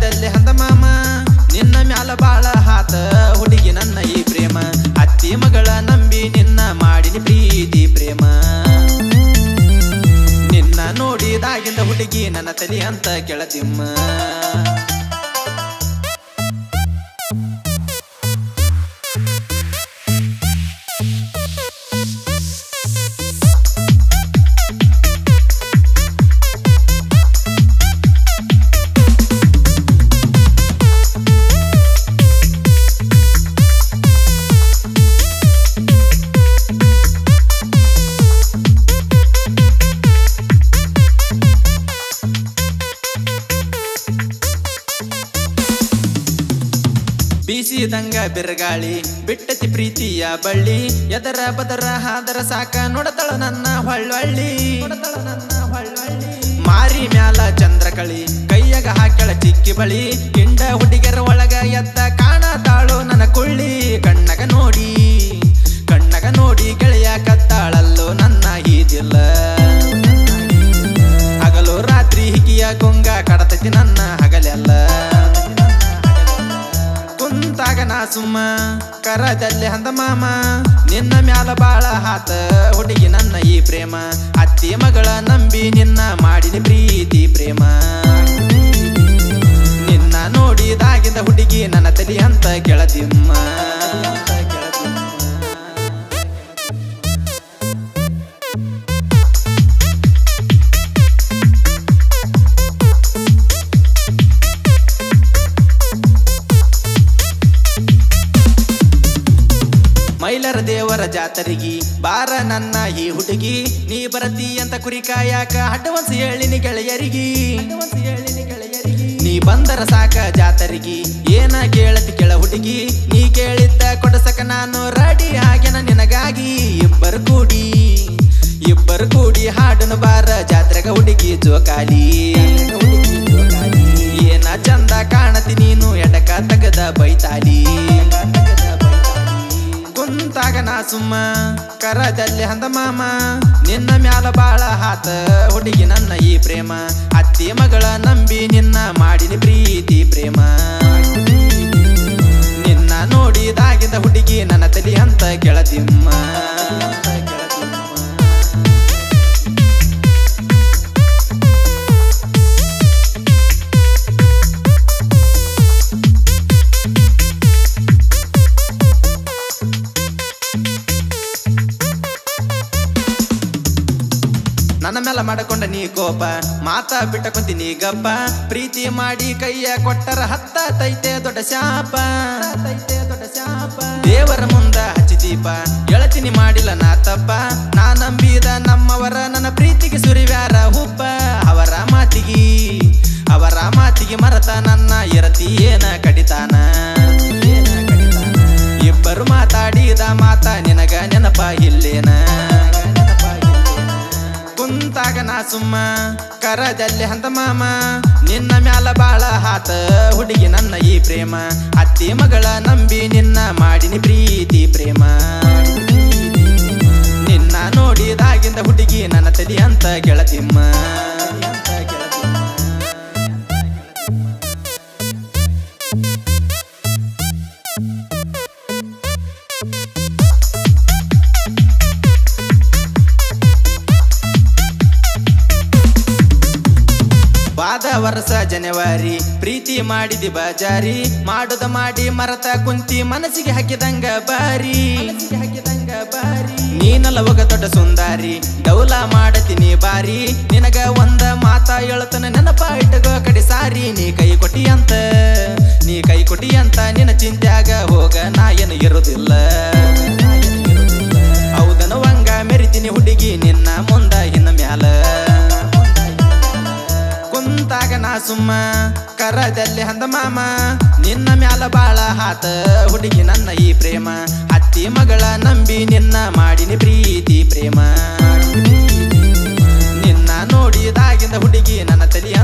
ಕರದಲ್ಲಿ ಹಂದ ಮಾಮ ನಿನ್ನ ಮ್ಯಾಲ ಬಾಳ ಹಾತ ಹುಡುಗಿ ನನ್ನ ಈ ಪ್ರೇಮ ಅತ್ತಿ ಮಗಳ ನಂಬಿ ನಿನ್ನ ಮಾಡಿನಿ ಪ್ರೀತಿ ಪ್ರೇಮ ನಿನ್ನ ನೋಡಿದಾಗಿಂದ ಹುಡುಗಿ ನನ್ನ ತಲಿ ಅಂತ ಕೆಳದಿಮ್ಮ ಬೀಸಿದಂಗ ಬಿರುಗಾಳಿ ಬಿಟ್ಟತಿ ಪ್ರೀತಿಯ ಬಳ್ಳಿ ಎದರ ಬದರ ಹಾದರ ಸಾಕ ನೋಡತಳ ನನ್ನ ಹೊಳ್ಳೊಳ್ಳಿ ಮಾರಿ ಮ್ಯಾಲ ಚಂದ್ರಕಳಿ ಕೈಯಾಗ ಹಾಕ್ಯಳ ಚಿಕ್ಕಿ ಬಳಿ ಕಿಂಡ ಹುಡುಗರ ಒಳಗ ಎದ್ದ ಕಾಣತಾಳು ನನ್ನ ಕುಳ್ಳಿ ಕಣ್ಣಗ ನೋಡಿ ಕಣ್ಣಗ ನೋಡಿ ಗೆಳೆಯ ಕತ್ತಾಳಲ್ಲೋ ನನ್ನ ಈದಿಲ್ಲ ಹಗಲು ರಾತ್ರಿ ಹಿಗಿಯ ಗೊಂಗ ಕಡತೈತಿ ನನ್ನ ಹಗಲೆಲ್ಲ ಕುಂತಾಗ ನಾ ಸುಮ್ಮ ಕರದಲ್ಲಿ ಹಂದ ಮಾಮ ನಿನ್ನ ಮ್ಯಾಲ ಬಾಳ ಹಾತ ಹುಡುಗಿ ನನ್ನ ಈ ಪ್ರೇಮ ಅತ್ತಿ ಮಗಳ ನಂಬಿ ನಿನ್ನ ಮಾಡಿನಿ ಪ್ರೀತಿ ಪ್ರೇಮ ನಿನ್ನ ನೋಡಿದಾಗಿಂದ ಹುಡುಗಿ ನನ್ನ ತಲಿ ಅಂತ ಕೆಳದಿಮ್ಮ ಮೈಲರ ದೇವರ ಜಾತರಿಗಿ ಬಾರ ನನ್ನ ಈ ಹುಡುಗಿ ನೀ ಬರತಿ ಅಂತ ಕುರಿ ಕಾಯಾಕ ಅಡ್ವಾನ್ಸ್ ಹೇಳಿನಿ ಗೆಳೆಯರಿಗಿ ನೀ ಬಂದರ ಸಾಕ ಜಾತರಿಗಿ ಏನ ಕೇಳತಿ ಕೆಳ ಹುಡುಗಿ ನೀ ಕೇಳಿದ್ದ ಕೊಡಸಕ ನಾನು ರೆಡಿ ಆಗ್ಯನ ನಿನಗಾಗಿ ಇಬ್ಬರು ಕೂಡಿ ಇಬ್ಬರು ಕೂಡಿ ಹಾಡನು ಬಾರ ಜಾತ್ರೆಗ ಹುಡುಗಿ ಜೋಕಾಲಿ ಏನ ಚಂದ ಕಾಣತಿ ನೀನು ಎಡಕ ತಗದ ಬೈತಾಲಿ ಕುಂತಾಗ ನಾ ಸುಮ್ಮ ಕರದಲ್ಲಿ ಹಂದ ಮಾಮ ನಿನ್ನ ಮ್ಯಾಲ ಬಾಳ ಹಾತ ಹುಡುಗಿ ನನ್ನ ಈ ಪ್ರೇಮ ಅತ್ತಿ ಮಗಳ ನಂಬಿ ನಿನ್ನ ಮಾಡಿನಿ ಪ್ರೀತಿ ಪ್ರೇಮ ನಿನ್ನ ನೋಡಿದಾಗಿಂದ ಹುಡುಗಿ ನನ್ನ ತಲಿ ಅಂತ ಕೆಳದಿಮ್ಮ ನನ್ನ ಮೇಲೆ ಮಾಡಕೊಂಡ ನೀ ಕೋಪ ಮಾತ ಬಿಟ್ಟ ಕುಂತೀನಿ ಗಪ್ಪ ಪ್ರೀತಿ ಮಾಡಿ ಕೈಯ ಕೊಟ್ಟರ ಹತ್ತ ತೈತೆ ದೊಡ್ಡ ಶಾಪ ದೊಡ್ಡ ಶಾಪ ದೇವರ ಮುಂದ ಹಚ್ಚಿ ದೀಪ ಎಳತಿನಿ ಮಾಡಿಲ್ಲ ನಾ ತಪ್ಪ ನಾ ನಂಬಿದ ನಮ್ಮವರ ನನ್ನ ಪ್ರೀತಿಗೆ ಸುರಿವ್ಯಾರ ಹುಪ್ಪ ಅವರ ಮಾತಿಗೆ ಅವರ ಮಾತಿಗೆ ಮರತ ನನ್ನ ಇರತಿ ಏನ ಕಡಿತಾನ ಇಬ್ಬರು ಮಾತಾಡಿದ ಮಾತ ನಿನಗ ನೆನಪ ಇಲ್ಲೇನ ಕುಂತಾಗ ನಾ ಸುಮ್ಮ ಕರದಲ್ಲಿ ಹಂತ ಮಾಮ ನಿನ್ನ ಮ್ಯಾಲ ಬಾಳ ಹಾತ ಹುಡುಗಿ ನನ್ನ ಈ ಪ್ರೇಮ ಅತ್ತಿ ಮಗಳ ನಂಬಿ ನಿನ್ನ ಮಾಡಿನಿ ಪ್ರೀತಿ ಪ್ರೇಮ ನಿನ್ನ ನೋಡಿದಾಗಿಂದ ಹುಡುಗಿ ನನ್ನ ತಲಿ ಅಂತ ಗೆಳತಿಮ್ಮ ವಾದ ವರ್ಷ ಜನವರಿ ಪ್ರೀತಿ ಮಾಡಿದಿ ಬಜಾರಿ ಮಾಡುದ ಮಾಡಿ ಮರತ ಕುಂತಿ ಮನಸ್ಸಿಗೆ ಹಾಕಿದಂಗ ಬಾರಿ ಹಾಕಿದಂಗ ಬಾರಿ ನೀನಲ್ಲ ಒಗ ದೊಡ್ಡ ಸುಂದಾರಿ ಡೌಲ ಮಾಡತೀನಿ ಬಾರಿ ನಿನಗ ಒಂದ ಮಾತ ಹೇಳ್ತನ ನೆನಪ ಇಟ್ಟಗೋ ಕಡೆ ಸಾರಿ ನೀ ಕೈ ಕೊಟ್ಟಿ ಅಂತ ನೀ ಕೈ ಕೊಟ್ಟಿ ಅಂತ ನಿನ್ನ ಚಿಂತ್ಯಾಗ ಹೋಗ ನಾ ಏನು ಇರುದಿಲ್ಲ ಹೌದನವಂಗ ಮೆರಿತೀನಿ ಹುಡುಗಿ ನಿನ್ನ ಮುಂದ ಇನ್ನ ಮ್ಯಾಲ ಕುಂತಾಗ ನಾ ಸುಮ್ಮ ಕರದಲ್ಲಿ ಹಂದ ಮಾಮ ನಿನ್ನ ಮ್ಯಾಲ ಬಾಳ ಹಾತ ಹುಡುಗಿ ನನ್ನ ಈ ಪ್ರೇಮ ಅತ್ತಿ ಮಗಳ ನಂಬಿ ನಿನ್ನ ಮಾಡಿನಿ ಪ್ರೀತಿ ಪ್ರೇಮ ನಿನ್ನ ನೋಡಿದಾಗಿಂದ ಹುಡುಗಿ ನನ್ನ ತಲಿ